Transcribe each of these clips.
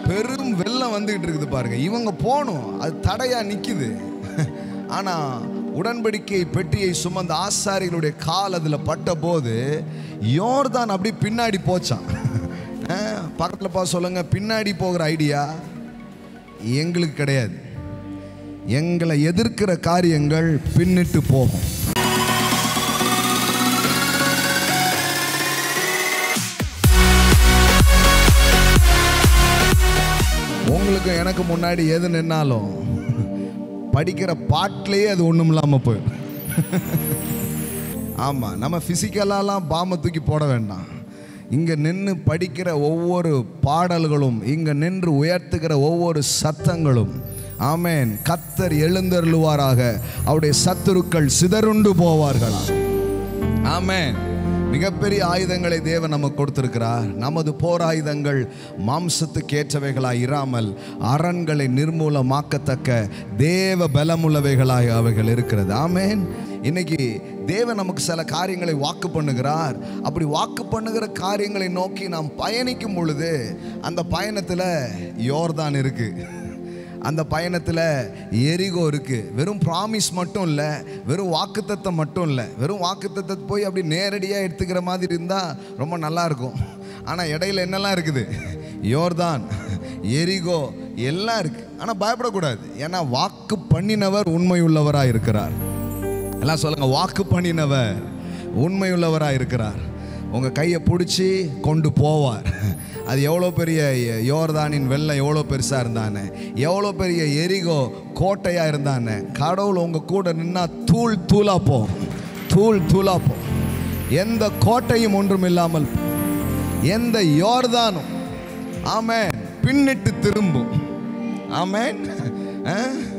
பெரும் வெள்ளம் வந்துகிட்டு இருக்குது பாருங்க இவங்க போகணும் அது தடையா நிக்குது ஆனா உடன்படிக்கை பெட்டியை சுமந்த ஆசாரிகளுடைய கால் அதுல பட்ட போது யோர்தான் அப்படி பின்னாடி போச்சான் அஹ், பக்கத்துல பா சொல்லுங்க பின்னாடி போகிற ஐடியா எங்களுக்கு கிடையாது எங்களை எதிர்க்கிற காரியங்கள் பின்னிட்டு போகும் உங்களுக்கு எனக்கு முன்னாடி எது நின்னாலும் படிக்கிற பாட்டிலேயே அது ஒன்றும் இல்லாமல் போயிடும் ஆமாம் நம்ம ஃபிசிக்கலாலாம் பாம்பை தூக்கி போட வேண்டாம் இங்கே நின்று படிக்கிற ஒவ்வொரு பாடல்களும் இங்கே நின்று உயர்த்துகிற ஒவ்வொரு சத்தங்களும் ஆமேன் கத்தர் எழுந்தருளுவாராக அவருடைய சத்துருக்கள் சிதறுண்டு போவார்களா ஆமென் மிகப்பெரிய ஆயுதங்களை தேவன் நமக்கு கொடுத்திருக்கிறார் நமது போர் ஆயுதங்கள் மாம்சத்துக்கு ஏற்றவைகளாய் இராமல் அரண்களை நிர்மூலமாக்கத்தக்க தேவ பலமுள்ளவைகளாய் அவைகள் இருக்கிறது ஆமென் இன்னைக்கு தேவன் நமக்கு சில காரியங்களை வாக்கு பண்ணுகிறார் அப்படி வாக்கு பண்ணுகிற காரியங்களை நோக்கி நாம் பயணிக்கும் பொழுது அந்த பயணத்தில் யோர்தான் இருக்கு அந்த பயணத்தில் எரிகோ இருக்கு வெறும் ப்ராமிஸ் மட்டும் இல்லை வெறும் வாக்குத்தத்தம் மட்டும் இல்லை வெறும் வாக்குத்தத்தத்தை போய் அப்படி நேரடியாக எடுத்துக்கிற மாதிரி இருந்தால் ரொம்ப நல்லா இருக்கும் ஆனால் இடையில என்னெல்லாம் இருக்குது யோர்தான் எரிகோ எல்லாம் இருக்கு ஆனால் பயப்படக்கூடாது ஏன்னா வாக்கு பண்ணினவர் உண்மை உள்ளவராக இருக்கிறார் எல்லாம் சொல்லுங்க வாக்கு பண்ணினவர் உண்மையுள்ளவராக இருக்கிறார் உங்கள் கையை பிடிச்சி கொண்டு போவார் அது எவ்வளோ பெரிய யோர்தானின் வெள்ளம் எவ்வளோ பெருசாக இருந்தானே எவ்வளோ பெரிய எரிகோ கோட்டையாக இருந்தானே கடவுள் உங்கள் கூட நின்னா தூள் தூளா போ தூள் தூளா போ எந்த கோட்டையும் ஒன்றும் இல்லாமல் எந்த யோர்தானும் ஆமென் பின்னிட்டு திரும்பும் ஆமென் ஆ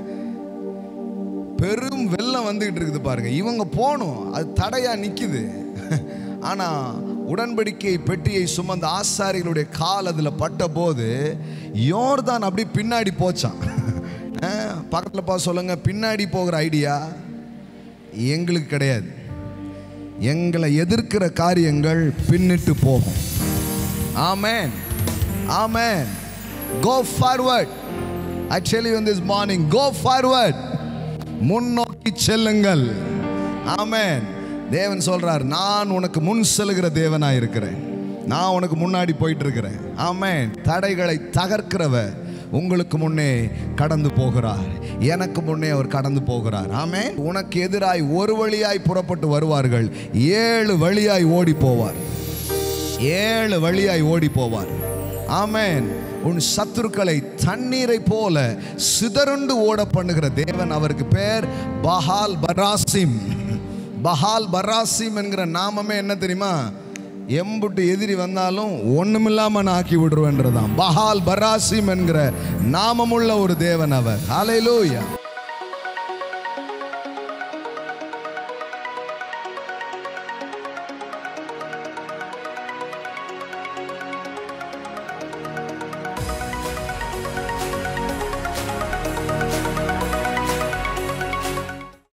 பெரும் வெள்ளம் வந்துகிட்டு இருக்குது பாருங்க இவங்க போகணும் அது தடையா நிக்குது ஆனா உடன்படிக்கை பெட்டியை சுமந்த ஆசாரிகளுடைய கால் அதுல பட்ட போது யோர்தான் அப்படி பின்னாடி போச்சான் அஹ், பக்கத்துல பா சொல்லுங்க பின்னாடி போகிற ஐடியா எங்களுக்கு கிடையாது எங்களை எதிர்க்கிற காரியங்கள் பின்னிட்டு போகும் amen amen go forward I tell you this morning go forward முன்னோக்கி செல்லுங்கள் ஆமென் தேவன் சொல்றார் நான் உனக்கு முன் செல்லுகிற தேவனாய் இருக்கிறேன் நான் உனக்கு முன்னாடி போயிட்டு இருக்கிறேன் ஆமென் தடைகளை தகர்க்கிறவர் உங்களுக்கு முன்னே கடந்து போகிறார் எனக்கு முன்னே அவர் கடந்து போகிறார் ஆமென் உனக்கு எதிராய் ஒரு வழியாய் புறப்பட்டு வருவார்கள் ஏழு வழியாய் ஓடி போவார் ஏழு வழியாய் ஓடி போவார் ஆமென் உன் சத்துருக்களை தண்ணீரை போல சிதறுண்டு ஓட பண்ணுகிற தேவன் அவருக்கு பேர் பஹால் பராசிம் பஹால் பராசிம் என்கிற நாமமே என்ன தெரியுமா எம்புட்டு எதிரி வந்தாலும் ஒண்ணுமில்லாம நான் ஆக்கி விடுவேன்றதான் பஹால் பராசிம் என்கிற நாமமுள்ள ஒரு தேவன் அவர் ஹalleluya